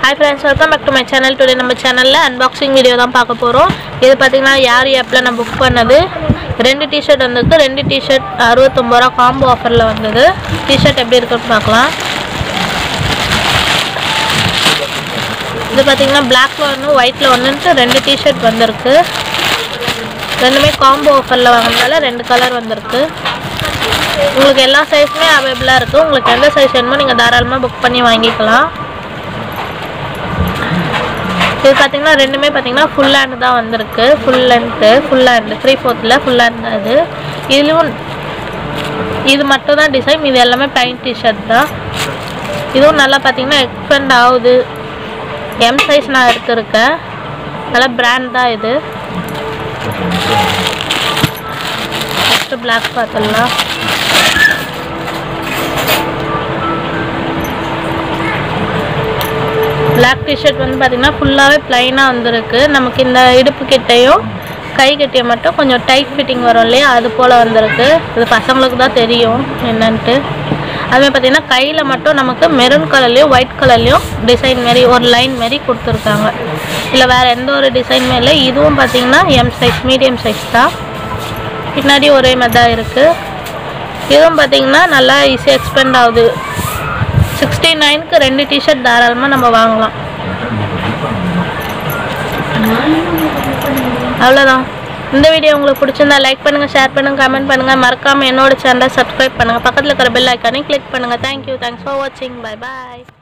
hi friends welcome back to my channel today நம்ம சேனலில் unboxing video தான் பார்க்க போகிறோம் இது பார்த்தீங்கன்னா யார் ஆப்பில் நான் புக் பண்ணது ரெண்டு டிஷர்ட் வந்திருக்கு ரெண்டு டிஷர்ட் அறுபத்தொம்பது ரூபா காம்போ ஆஃபரில் வந்தது டிஷர்ட் எப்படி இருக்குன்னு பார்க்கலாம் இது பார்த்தீங்கன்னா பிளாக்ல ஒன்று ஒயிட்டில் ஒன்றுன்ட்டு ரெண்டு டிஷர்ட் வந்திருக்கு ரெண்டுமே காம்போ ஆஃபரில் வாங்கினால ரெண்டு கலர் வந்திருக்கு உங்களுக்கு எல்லா சைஸுமே அவைலபிளாக இருக்குது உங்களுக்கு எந்த சைஸ் வேணுமோ நீங்கள் தாராளமாக புக் பண்ணி வாங்கிக்கலாம் இது பார்த்தீங்கன்னா ரெண்டுமே பார்த்தீங்கன்னா ஃபுல் ஹேண்ட் தான் வந்திருக்கு full length full hand three ஃபோர்த்தில் ஃபுல் ஹேண்ட் தான் இது இதுவும் இது மட்டும் தான் டிசைன் இது எல்லாமே பெயிண்ட் டிஷர்ட் தான் இதுவும் நல்லா பார்த்தீங்கன்னா எக்ஸ்பெண்ட் ஆகுது எம் சைஸ் நான் எடுத்திருக்கேன் நல்லா பிராண்ட் தான் இது ஃபஸ்ட்டு பிளாக் பார்த்துடலாம் பிளாக் டிஷர்ட் வந்து பார்த்திங்கன்னா ஃபுல்லாகவே ப்ளைனாக வந்திருக்கு நமக்கு இந்த இடுப்பு கிட்டையும் கை கிட்டையை மட்டும் கொஞ்சம் டைட் ஃபிட்டிங் வரும் இல்லையா அது போல் வந்திருக்கு இது பசங்களுக்கு தான் தெரியும் என்னன்ட்டு அதுமாதிரி பார்த்திங்கன்னா கையில் மட்டும் நமக்கு மெரூன் கலர்லேயும் ஒயிட் கலர்லேயும் டிசைன் மாரி ஒரு லைன் மாரி கொடுத்துருக்காங்க இல்லை வேறு எந்த ஒரு டிசைனுமே இல்லை இதுவும் பார்த்திங்கன்னா எம் சைஸ் மீடியம் சைஸ் தான் பின்னாடி ஒரே மாதிரி தான் இருக்குது இதுவும் பார்த்திங்கன்னா நல்லா ஈஸியாக எக்ஸ்பெண்ட் ஆகுது சிக்ஸ்டி நைனுக்கு ரெண்டு டிஷர்ட் தாராளமாக நம்ம வாங்கலாம் அவ்வளோதான் இந்த வீடியோ உங்களுக்கு பிடிச்சிருந்தா லைக் பண்ணுங்கள் ஷேர் பண்ணுங்கள் கமெண்ட் பண்ணுங்கள் மறக்காமல் என்னோட சேனலை சப்ஸ்கிரைப் பண்ணுங்கள் பக்கத்தில் இருக்கிற பெல் ஐக்கானையும் கிளிக் பண்ணுங்கள் தேங்க்யூ தேங்க்ஸ் ஃபார் வாட்சிங் பை பாய்